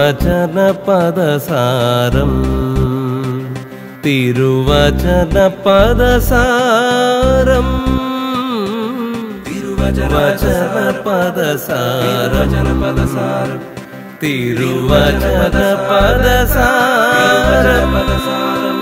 തിരുവചന പദസാരം തിരുവചന പദസാരം തിരുവചന പദസാരം പദസാരം തിരുവചന പദസാരം പദസാരം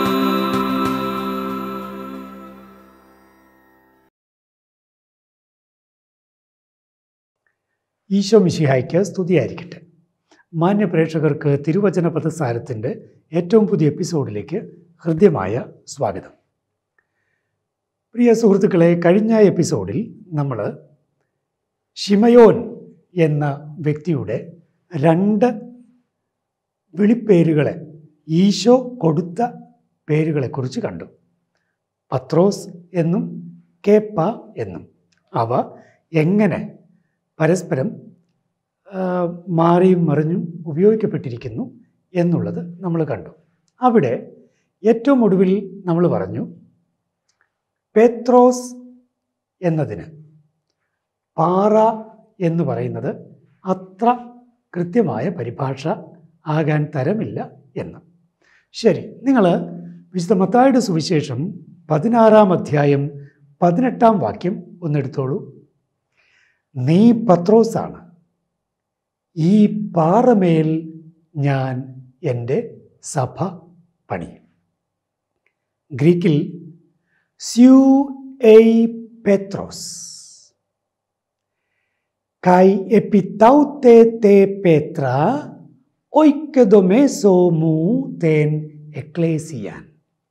ഈശോ മിശിഹായ്ക്ക് സ്തുതിയായിരിക്കട്ടെ മാന്യ പ്രേക്ഷകർക്ക് തിരുവചന പദസാരത്തിൻ്റെ ഏറ്റവും പുതിയ എപ്പിസോഡിലേക്ക് ഹൃദ്യമായ സ്വാഗതം പ്രിയ സുഹൃത്തുക്കളെ കഴിഞ്ഞ എപ്പിസോഡിൽ നമ്മൾ ഷിമയോൻ എന്ന വ്യക്തിയുടെ രണ്ട് വിളിപ്പേരുകളെ ഈശോ കൊടുത്ത പേരുകളെക്കുറിച്ച് കണ്ടു പത്രോസ് എന്നും കേപ്പ എന്നും അവ എങ്ങനെ പരസ്പരം ആ, മാറിയും മറിഞ്ഞും ഉപയോഗിക്കപ്പെട്ടിരിക്കുന്നു എന്നുള്ളത് നമ്മൾ കണ്ടു അവിടെ ഏറ്റവും ഒടുവിൽ നമ്മൾ പറഞ്ഞു പേത്രോസ് എന്നതിന് പാറ എന്ന് പറയുന്നത് അത്ര കൃത്യമായ പരിഭാഷ ആകാൻ തരമില്ല എന്ന് ശരി നിങ്ങൾ വിശുദ്ധ മത്തായുടെ സുവിശേഷം പതിനാറാം അധ്യായം പതിനെട്ടാം വാക്യം ഒന്നെടുത്തോളൂ നീ പത്രോസാണ് ഈ പാറമേൽ ഞാൻ എൻ്റെ സഭ പണിയും ഗ്രീക്കിൽ സ്യൂ എയ് പെത്രോസ് കൈ എപ്പിത്തൗത്തെ തേ പേത്ര ഒയ്ക്കതൊമേസോ മൂ തേൻ എക്ലേസിയാൻ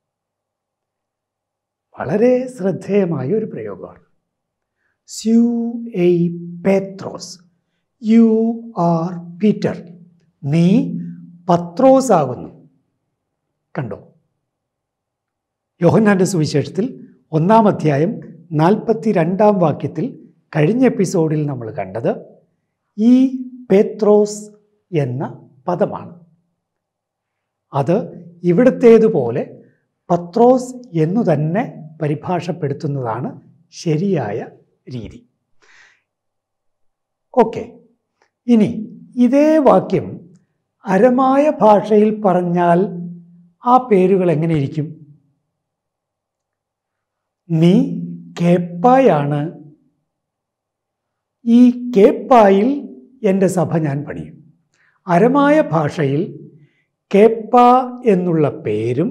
വളരെ ശ്രദ്ധേയമായ ഒരു പ്രയോഗമാണ് സ്യൂ എയ് പേത്രോസ് യു ആർ പീറ്റർ നീ പത്രോസ് ആകുന്നു കണ്ടോ യോഹന്നാൻ്റെ സുവിശേഷത്തിൽ ഒന്നാം അധ്യായം നാൽപ്പത്തി രണ്ടാം വാക്യത്തിൽ കഴിഞ്ഞ എപ്പിസോഡിൽ നമ്മൾ കണ്ടത് ഈ പേത്രോസ് എന്ന പദമാണ് അത് ഇവിടത്തേതുപോലെ പത്രോസ് എന്നു തന്നെ പരിഭാഷപ്പെടുത്തുന്നതാണ് ശരിയായ രീതി ഓക്കെ ഇനി ഇതേ വാക്യം അരമായ ഭാഷയിൽ പറഞ്ഞാൽ ആ പേരുകൾ എങ്ങനെയിരിക്കും നീ കേപ്പായാണ് ഈ കേപ്പായിൽ എൻ്റെ സഭ ഞാൻ പണിയും അരമായ ഭാഷയിൽ കേപ്പ എന്നുള്ള പേരും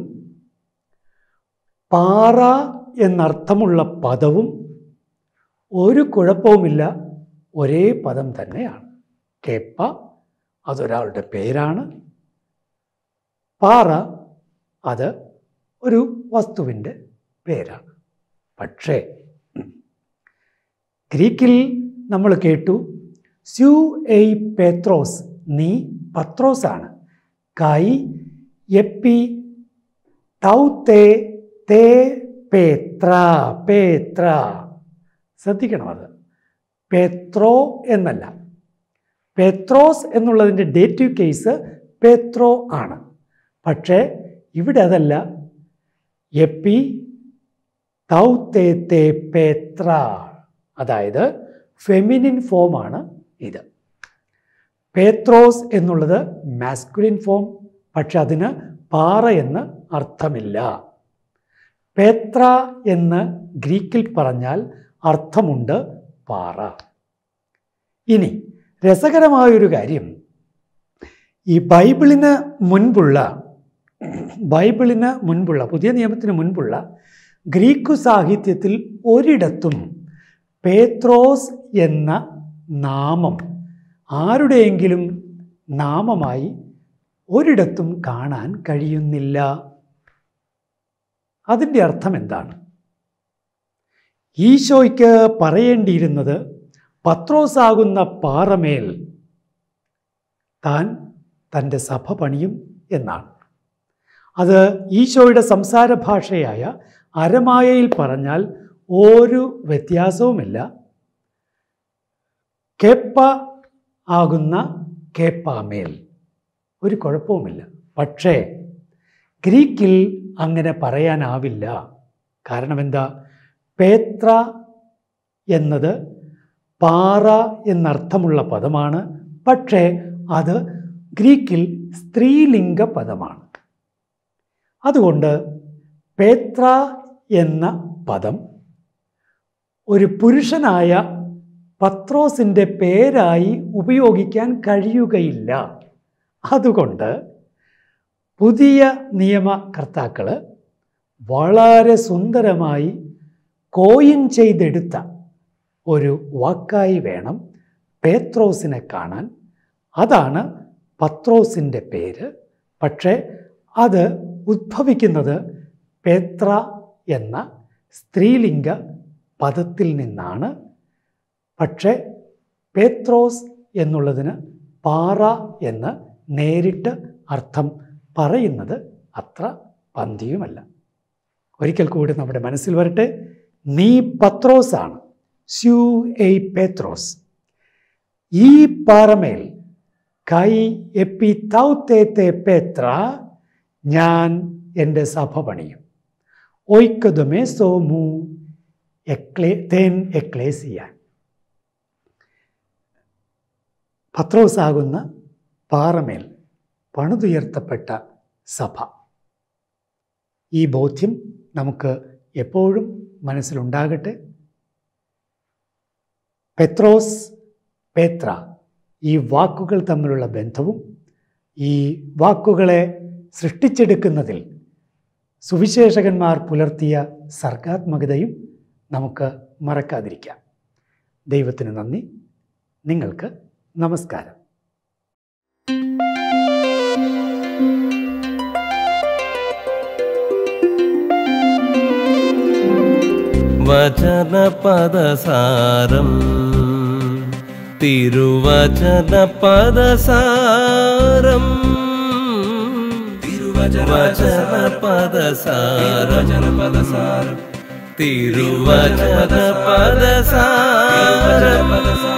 പാറ എന്നർത്ഥമുള്ള പദവും ഒരു കുഴപ്പവുമില്ല ഒരേ പദം തന്നെയാണ് കേപ്പ അതൊരാളുടെ പേരാണ് പാറ അത് ഒരു വസ്തുവിൻ്റെ പേരാണ് പക്ഷേ ഗ്രീക്കിൽ നമ്മൾ കേട്ടു സ്യു എയ് പേത്രോസ് നീ പത്രോസാണ് കൈ എപ്പി ടൗ തേ തേ പേത്ര പേത്ര ശ്രദ്ധിക്കണം അത് പെത്രോ എന്നല്ല പെത്രോസ് എന്നുള്ളതിൻ്റെ ഡേറ്റീവ് കേസ് പെത്രോ ആണ് പക്ഷേ ഇവിടെ അതല്ല എപ്പി തൗ തേ തേ പേത്ര അതായത് ഫെമിനിൻ ഫോമാണ് ഇത് പേത്രോസ് എന്നുള്ളത് മാസ്കുലിൻ ഫോം പക്ഷെ അതിന് പാറ എന്ന് അർത്ഥമില്ല പേത്ര എന്ന് ഗ്രീക്കിൽ പറഞ്ഞാൽ അർത്ഥമുണ്ട് പാറ ഇനി രസകരമായൊരു കാര്യം ഈ ബൈബിളിന് മുൻപുള്ള ബൈബിളിന് മുൻപുള്ള പുതിയ നിയമത്തിന് മുൻപുള്ള ഗ്രീക്കു സാഹിത്യത്തിൽ ഒരിടത്തും പേത്രോസ് എന്ന നാമം ആരുടെയെങ്കിലും നാമമായി ഒരിടത്തും കാണാൻ കഴിയുന്നില്ല അതിൻ്റെ അർത്ഥം എന്താണ് ഈശോയ്ക്ക് പറയേണ്ടിയിരുന്നത് പത്രോസാകുന്ന പാറമേൽ താൻ തൻ്റെ സഭ പണിയും എന്നാണ് അത് ഈശോയുടെ സംസാര ഭാഷയായ അരമായയിൽ പറഞ്ഞാൽ ഒരു വ്യത്യാസവുമില്ല കേപ്പ ആകുന്ന കേപ്പാമേൽ ഒരു കുഴപ്പവുമില്ല പക്ഷേ ഗ്രീക്കിൽ അങ്ങനെ പറയാനാവില്ല കാരണം എന്താ പേത്ര എന്നത് പാറ എന്നർത്ഥമുള്ള പദമാണ് പക്ഷേ അത് ഗ്രീക്കിൽ സ്ത്രീലിംഗ പദമാണ് അതുകൊണ്ട് പേത്ര എന്ന പദം ഒരു പുരുഷനായ പത്രോസിൻ്റെ പേരായി ഉപയോഗിക്കാൻ കഴിയുകയില്ല അതുകൊണ്ട് പുതിയ നിയമകർത്താക്കൾ വളരെ സുന്ദരമായി കോയിൻ ചെയ്തെടുത്ത ഒരു വാക്കായി വേണം പേത്രോസിനെ കാണാൻ അതാണ് പത്രോസിൻ്റെ പേര് പക്ഷേ അത് ഉദ്ഭവിക്കുന്നത് പേത്ര എന്ന സ്ത്രീലിംഗ പദത്തിൽ നിന്നാണ് പക്ഷേ പേത്രോസ് എന്നുള്ളതിന് പാറ എന്ന് നേരിട്ട് അർത്ഥം പറയുന്നത് അത്ര പന്തിയുമല്ല ഒരിക്കൽ കൂടി നമ്മുടെ മനസ്സിൽ വരട്ടെ നീ പത്രോസാണ് സ്യൂ എയ് പേത്രോസ് ഈ പാറമേൽ കൈ എപ്പി തൗത്തേത്തെ പേത്ര ഞാൻ എൻ്റെ സഭ പണിയും ഒയ്ക്കതുമേ സോമു എക്ലേ തേൻ എക്ലേസിയാൻ പത്രോസാകുന്ന പാറമേൽ പണിതുയർത്തപ്പെട്ട സഭ ഈ ബോധ്യം നമുക്ക് എപ്പോഴും മനസ്സിലുണ്ടാകട്ടെ പെത്രോസ് പേത്ര ഈ വാക്കുകൾ തമ്മിലുള്ള ബന്ധവും ഈ വാക്കുകളെ സൃഷ്ടിച്ചെടുക്കുന്നതിൽ സുവിശേഷകന്മാർ പുലർത്തിയ സർഗാത്മകതയും നമുക്ക് മറക്കാതിരിക്കാം ദൈവത്തിന് നന്ദി നിങ്ങൾക്ക് നമസ്കാരം വചനപദസാരം തിരുവചനപദസാരം തിരുവചനപദസാരം തിരുവചനപദസാരം